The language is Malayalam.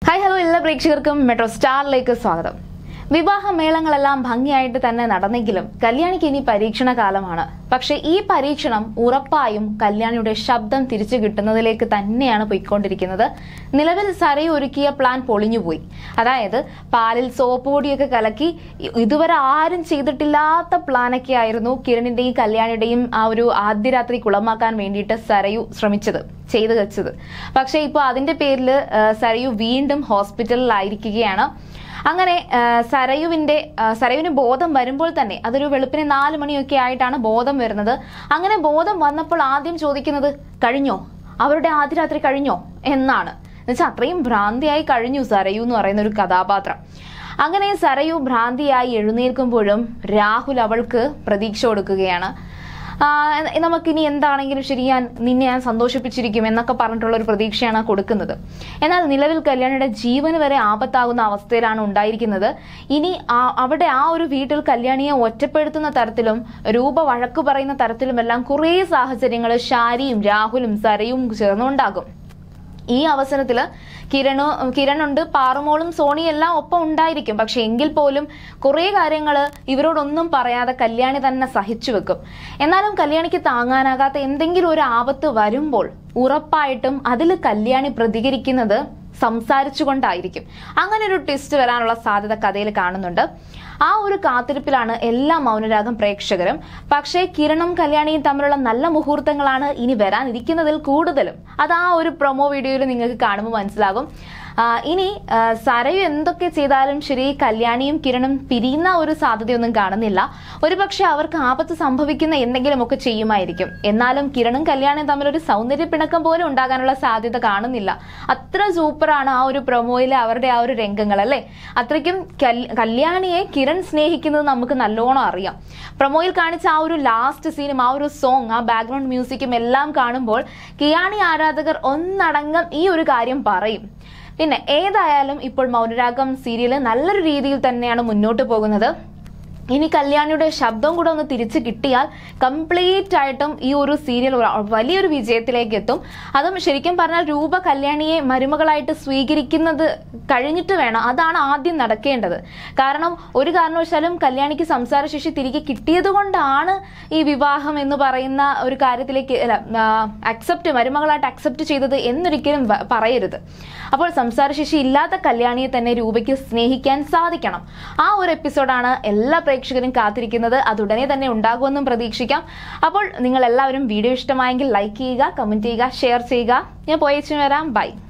ഹായ് ഹലോ എല്ലാ പ്രേക്ഷകർക്കും മെട്രോ സ്റ്റാറിലേക്ക് സ്വാഗതം വിവാഹമേളങ്ങളെല്ലാം ഭംഗിയായിട്ട് തന്നെ നടന്നെങ്കിലും കല്യാണിക്ക് ഇനി പരീക്ഷണ കാലമാണ് പക്ഷെ ഈ പരീക്ഷണം ഉറപ്പായും കല്യാണിയുടെ ശബ്ദം തിരിച്ചു കിട്ടുന്നതിലേക്ക് തന്നെയാണ് പോയിക്കൊണ്ടിരിക്കുന്നത് നിലവിൽ സരയു ഒരുക്കിയ പ്ലാൻ പൊളിഞ്ഞുപോയി അതായത് പാലിൽ സോപ്പ് പൊടിയൊക്കെ കലക്കി ഇ- ഇതുവരെ ആരും ചെയ്തിട്ടില്ലാത്ത പ്ലാനൊക്കെ ആയിരുന്നു കിരണിന്റെയും കല്യാണിയുടെയും ആ ഒരു ആദ്യ രാത്രി കുളമാക്കാൻ വേണ്ടിയിട്ട് സരയു ശ്രമിച്ചത് ചെയ്തു വെച്ചത് പക്ഷേ ഇപ്പോൾ അതിന്റെ പേരിൽ സരയു വീണ്ടും ഹോസ്പിറ്റലിലായിരിക്കുകയാണ് അങ്ങനെ ആ, സരയുവിന്റെ ആ, സരയുവിന് ബോധം വരുമ്പോൾ തന്നെ അതൊരു വെളുപ്പിന് നാല് മണിയൊക്കെ ആയിട്ടാണ് ബോധം വരുന്നത് അങ്ങനെ ബോധം വന്നപ്പോൾ ആദ്യം ചോദിക്കുന്നത് കഴിഞ്ഞോ അവരുടെ ആദ്യ രാത്രി കഴിഞ്ഞോ എന്നാണ് എന്നുവെച്ചാൽ അത്രയും ഭ്രാന്തിയായി കഴിഞ്ഞു സരയു എന്ന് പറയുന്ന ഒരു കഥാപാത്രം അങ്ങനെ സരയു ഭ്രാന്തിയായി എഴുന്നേൽക്കുമ്പോഴും രാഹുൽ അവൾക്ക് പ്രതീക്ഷ കൊടുക്കുകയാണ് ആ, നമുക്കിനി എന്താണെങ്കിലും ശരി ഞാൻ നിന്നെ ഞാൻ സന്തോഷിപ്പിച്ചിരിക്കും എന്നൊക്കെ പറഞ്ഞിട്ടുള്ള ഒരു പ്രതീക്ഷയാണ് കൊടുക്കുന്നത് എന്നാൽ നിലവിൽ കല്യാണിയുടെ ജീവന് വരെ ആപത്താകുന്ന അവസ്ഥയിലാണ് ഉണ്ടായിരിക്കുന്നത് ഇനി ആ- അവിടെ ആ ഒരു വീട്ടിൽ കല്യാണിയെ ഒറ്റപ്പെടുത്തുന്ന തരത്തിലും രൂപ വഴക്കു പറയുന്ന തരത്തിലുമെല്ലാം കുറേ സാഹചര്യങ്ങൾ ഷാരിയും രാഹുലും സരയും ചേർന്നുണ്ടാകും ഈ അവസരത്തില് കിരണു കിരണുണ്ട് പാറുമോളും സോണിയും എല്ലാം ഒപ്പം ഉണ്ടായിരിക്കും പക്ഷെ എങ്കിൽ പോലും കുറെ കാര്യങ്ങൾ ഇവരോടൊന്നും പറയാതെ കല്യാണി തന്നെ സഹിച്ചു വെക്കും എന്നാലും കല്യാണിക്ക് താങ്ങാനാകാത്ത എന്തെങ്കിലും ഒരു ആപത്ത് വരുമ്പോൾ ഉറപ്പായിട്ടും അതിൽ കല്യാണി പ്രതികരിക്കുന്നത് സംസാരിച്ചുകൊണ്ടായിരിക്കും അങ്ങനെ ഒരു ട്വിസ്റ്റ് വരാനുള്ള സാധ്യത കഥയിൽ കാണുന്നുണ്ട് ആ ഒരു കാത്തിരിപ്പിലാണ് എല്ലാ മൗനരാഗം പ്രേക്ഷകരും പക്ഷേ കിരണും കല്യാണിയും തമ്മിലുള്ള നല്ല മുഹൂർത്തങ്ങളാണ് ഇനി വരാനിരിക്കുന്നതിൽ കൂടുതലും അത് ആ ഒരു പ്രൊമോ വീഡിയോയിൽ നിങ്ങൾക്ക് കാണുമ്പോൾ മനസ്സിലാകും ആ, ഇനി ആ, സരയു എന്തൊക്കെ ചെയ്താലും ശരി കല്യാണിയും കിരണും പിരിയുന്ന ഒരു സാധ്യതയൊന്നും കാണുന്നില്ല ഒരുപക്ഷെ അവർക്ക് ആപത്ത് സംഭവിക്കുന്ന എന്തെങ്കിലുമൊക്കെ ചെയ്യുമായിരിക്കും എന്നാലും കിരണും കല്യാണിയും തമ്മിൽ ഒരു സൗന്ദര്യ പിണക്കം പോലും ഉണ്ടാകാനുള്ള സാധ്യത കാണുന്നില്ല അത്ര സൂപ്പറാണ് ആ ഒരു പ്രൊമോയിലെ അവരുടെ ആ ഒരു രംഗങ്ങൾ അല്ലേ അത്രയ്ക്കും കൽ- കല്യാണിയെ കിരൺ സ്നേഹിക്കുന്നത് നമുക്ക് നല്ലോണം അറിയാം പ്രൊമോയിൽ കാണിച്ച ആ ഒരു ലാസ്റ്റ് സീനും ആ ഒരു സോങ് ആ ബാക്ക്ഗ്രൗണ്ട് മ്യൂസിക്കും എല്ലാം കാണുമ്പോൾ കിയാണി ആരാധകർ ഒന്നടങ്കം ഈ ഒരു കാര്യം പറയും പിന്നെ ഏതായാലും ഇപ്പോൾ മൗനരാഗം സീരിയൽ നല്ലൊരു രീതിയിൽ തന്നെയാണ് മുന്നോട്ട് പോകുന്നത് ഇനി കല്യാണിയുടെ ശബ്ദം കൂടെ ഒന്ന് തിരിച്ചു കിട്ടിയാൽ കംപ്ലീറ്റ് ആയിട്ടും ഈ ഒരു സീരിയൽ ഒരു വലിയൊരു വിജയത്തിലേക്ക് എത്തും അതും ശരിക്കും പറഞ്ഞാൽ രൂപ കല്യാണിയെ മരുമകളായിട്ട് സ്വീകരിക്കുന്നത് കഴിഞ്ഞിട്ട് വേണം അതാണ് ആദ്യം നടക്കേണ്ടത് കാരണം ഒരു കാരണവശാലും കല്യാണിക്ക് സംസാരശേഷി തിരികെ കിട്ടിയത് കൊണ്ടാണ് ഈ വിവാഹം എന്ന് പറയുന്ന ഒരു കാര്യത്തിലേക്ക് അക്സെപ്റ്റ് മരുമകളായിട്ട് അക്സെപ്റ്റ് ചെയ്തത് എന്നൊരിക്കലും വ- പറയരുത് അപ്പോൾ സംസാരശേഷി ഇല്ലാത്ത കല്യാണിയെ തന്നെ രൂപയ്ക്ക് സ്നേഹിക്കാൻ സാധിക്കണം ആ ഒരു എപ്പിസോഡാണ് എല്ലാ പ്രേക്ഷകരും കാത്തിരിക്കുന്നത് അത് ഉടനെ തന്നെ ഉണ്ടാകുമെന്നും പ്രതീക്ഷിക്കാം അപ്പോൾ നിങ്ങൾ എല്ലാവരും വീഡിയോ ഇഷ്ടമായെങ്കിൽ ലൈക്ക് ചെയ്യുക കമന്റ് ചെയ്യുക ഷെയർ ചെയ്യുക ഞാൻ പോയച്ചു വരാം ബൈ